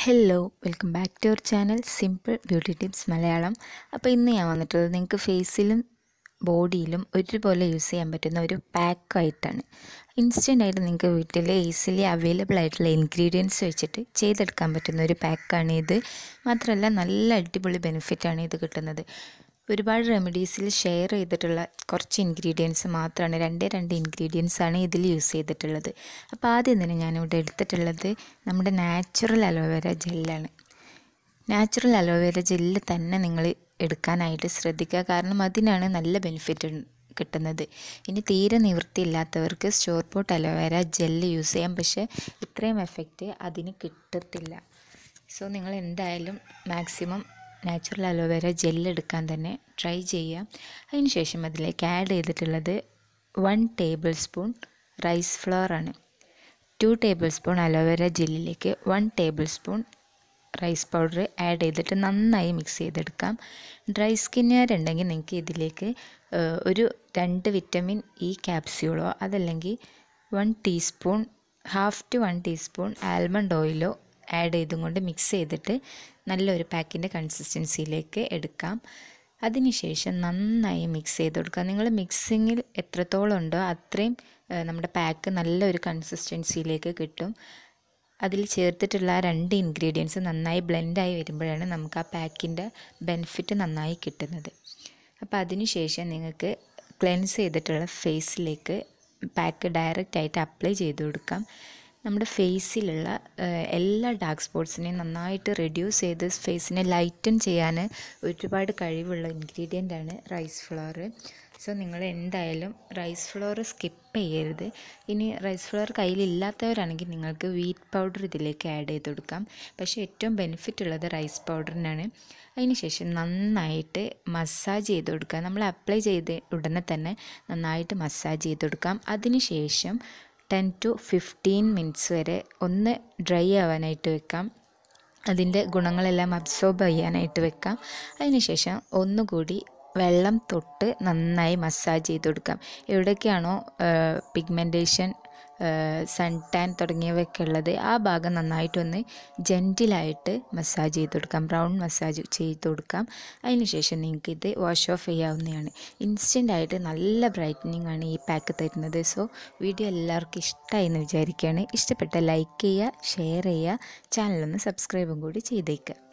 hello welcome back to our channel simple beauty tips Malayalam അപ്പോൾ ഇന്ന് ഞാൻ വന്നിട്ടുള്ളത് നിങ്ങൾക്ക് ഫേസിലും ബോഡിയിലും ഒരുപോലെ യൂസ് ചെയ്യാൻ പറ്റുന്ന ഒരു പാക്കായിട്ടാണ് ഇൻസ്റ്റൻ്റ് ആയിട്ട് നിങ്ങൾക്ക് വീട്ടിൽ ഈസിലി അവൈലബിൾ ആയിട്ടുള്ള ഇൻഗ്രീഡിയൻസ് വെച്ചിട്ട് ചെയ്തെടുക്കാൻ പറ്റുന്ന ഒരു പാക്കാണ് ഇത് മാത്രമല്ല നല്ല അടിപൊളി ബെനിഫിറ്റാണ് ഇത് കിട്ടുന്നത് ഒരുപാട് റെമഡീസിൽ ഷെയർ ചെയ്തിട്ടുള്ള കുറച്ച് ഇൻഗ്രീഡിയൻസ് മാത്രമാണ് രണ്ടേ രണ്ട് ഇൻഗ്രീഡിയൻസ് ആണ് ഇതിൽ യൂസ് ചെയ്തിട്ടുള്ളത് അപ്പോൾ ആദ്യം തന്നെ ഞാനിവിടെ എടുത്തിട്ടുള്ളത് നമ്മുടെ നാച്ചുറൽ അലോവേര ജെല്ലാണ് നാച്ചുറൽ അലോവേര ജെല്ല് തന്നെ നിങ്ങൾ എടുക്കാനായിട്ട് ശ്രദ്ധിക്കുക കാരണം അതിനാണ് നല്ല ബെനിഫിറ്റ് കിട്ടുന്നത് ഇനി തീരെ നിവൃത്തിയില്ലാത്തവർക്ക് store bought aloe vera gel use ചെയ്യാം പക്ഷേ ഇത്രയും എഫക്റ്റ് അതിന് കിട്ടത്തില്ല സോ നിങ്ങൾ എന്തായാലും മാക്സിമം നാച്ചുറൽ അലോവേര ജെല്ല് എടുക്കാൻ തന്നെ ട്രൈ ചെയ്യാം അതിന് ശേഷം അതിലേക്ക് ആഡ് ചെയ്തിട്ടുള്ളത് one tablespoon rice flour ആണ് ടു ടേബിൾ സ്പൂൺ അലോവേര ജെല്ലിലേക്ക് one tablespoon rice powder add ചെയ്തിട്ട് നന്നായി മിക്സ് ചെയ്തെടുക്കാം ഡ്രൈ സ്കിന്നുകാരുണ്ടെങ്കിൽ നിങ്ങൾക്ക് ഇതിലേക്ക് ഏഹ്, ഒരു രണ്ട് വിറ്റമിൻ ഇ ക്യാപ്സ്യൂളോ അതല്ലെങ്കിൽ one teaspoon half to one teaspoon almond ഓയിലോ ആഡ് ചെയ്തും കൊണ്ട് മിക്സ് ചെയ്തിട്ട് നല്ലൊരു പാക്കിൻ്റെ കൺസിസ്റ്റൻസിയിലേക്ക് എടുക്കാം അതിനുശേഷം നന്നായി മിക്സ് ചെയ്ത് കൊടുക്കുക നിങ്ങൾ മിക്സിങ്ങിൽ എത്രത്തോളം ഉണ്ടോ അത്രയും ഏഹ്, നമ്മുടെ പാക്ക് നല്ലൊരു കൺസിസ്റ്റൻസിയിലേക്ക് കിട്ടും അതിൽ ചേർത്തിട്ടുള്ള ആ രണ്ട് ഇൻഗ്രീഡിയൻസ് നന്നായി ബ്ലെൻഡായി വരുമ്പോഴാണ് നമുക്ക് ആ പാക്കിൻ്റെ ബെനിഫിറ്റ് നന്നായി കിട്ടുന്നത് അപ്പോൾ അതിന് ശേഷം നിങ്ങൾക്ക് ക്ലെൻസ് ചെയ്തിട്ടുള്ള ഫേസിലേക്ക് പാക്ക് ഡയറക്റ്റ് ആയിട്ട് അപ്ലൈ ചെയ്ത് കൊടുക്കാം നമ്മുടെ ഫേസിലുള്ള ഏഹ്, എല്ലാ ഡാർക്ക് സ്പോട്ട്സിനെയും നന്നായിട്ട് റെഡ്യൂസ് ചെയ്ത് ഫേസിനെ ലൈറ്റൻ ചെയ്യാൻ ഒരുപാട് കഴിവുള്ള ഇൻഗ്രീഡിയൻ്റ് ആണ് റൈസ് ഫ്ലോർ സോ നിങ്ങൾ എന്തായാലും റൈസ് ഫ്ലോർ സ്കിപ്പ് ചെയ്യരുത് ഇനി റൈസ് ഫ്ലോർ കയ്യിലില്ലാത്തവരാണെങ്കിൽ നിങ്ങൾക്ക് വീറ്റ് പൗഡർ ഇതിലേക്ക് ആഡ് ചെയ്ത് കൊടുക്കാം പക്ഷേ ഏറ്റവും ബെനിഫിറ്റ് ഉള്ളത് റൈസ് പൗഡറിനാണ് അതിനുശേഷം നന്നായിട്ട് മസാജ് ചെയ്ത് കൊടുക്കുക നമ്മൾ അപ്ലൈ ചെയ്ത് ഉടനെ തന്നെ നന്നായിട്ട് മസാജ് ചെയ്ത് കൊടുക്കാം അതിനുശേഷം ടെൻ ടു ഫിഫ്റ്റീൻ മിനിറ്റ്സ് വരെ ഒന്ന് ഡ്രൈ ആവാനായിട്ട് വെക്കാം അതിൻ്റെ ഗുണങ്ങളെല്ലാം അബ്സോർബ് ചെയ്യാനായിട്ട് വെക്കാം അതിനുശേഷം ഒന്നുകൂടി വെള്ളം തൊട്ട് നന്നായി മസാജ് ചെയ്ത് കൊടുക്കാം എവിടെയൊക്കെയാണോ പിഗ്മെൻറ്റേഷൻ സൺ ടാൻ തുടങ്ങിയവയൊക്കെ ഉള്ളത് ആ ഭാഗം നന്നായിട്ടൊന്ന് ജെൻറ്റിലായിട്ട് മസാജ് ചെയ്ത് കൊടുക്കാം ബ്രൗൺ മസാജ് ചെയ്ത് കൊടുക്കാം അതിനുശേഷം നിങ്ങൾക്ക് ഇത് വാഷ് ഓഫ് ചെയ്യാവുന്നതാണ് ഇൻസ്റ്റൻ്റ് ആയിട്ട് നല്ല ബ്രൈറ്റനിങ് ആണ് ഈ പാക്ക് തരുന്നത് സോ വീഡിയോ എല്ലാവർക്കും ഇഷ്ടമായി എന്ന് വിചാരിക്കുകയാണ് ഇഷ്ടപ്പെട്ട ലൈക്ക് ചെയ്യുക ഷെയർ ചെയ്യുക ചാനലൊന്ന് സബ്സ്ക്രൈബും കൂടി ചെയ്തേക്കുക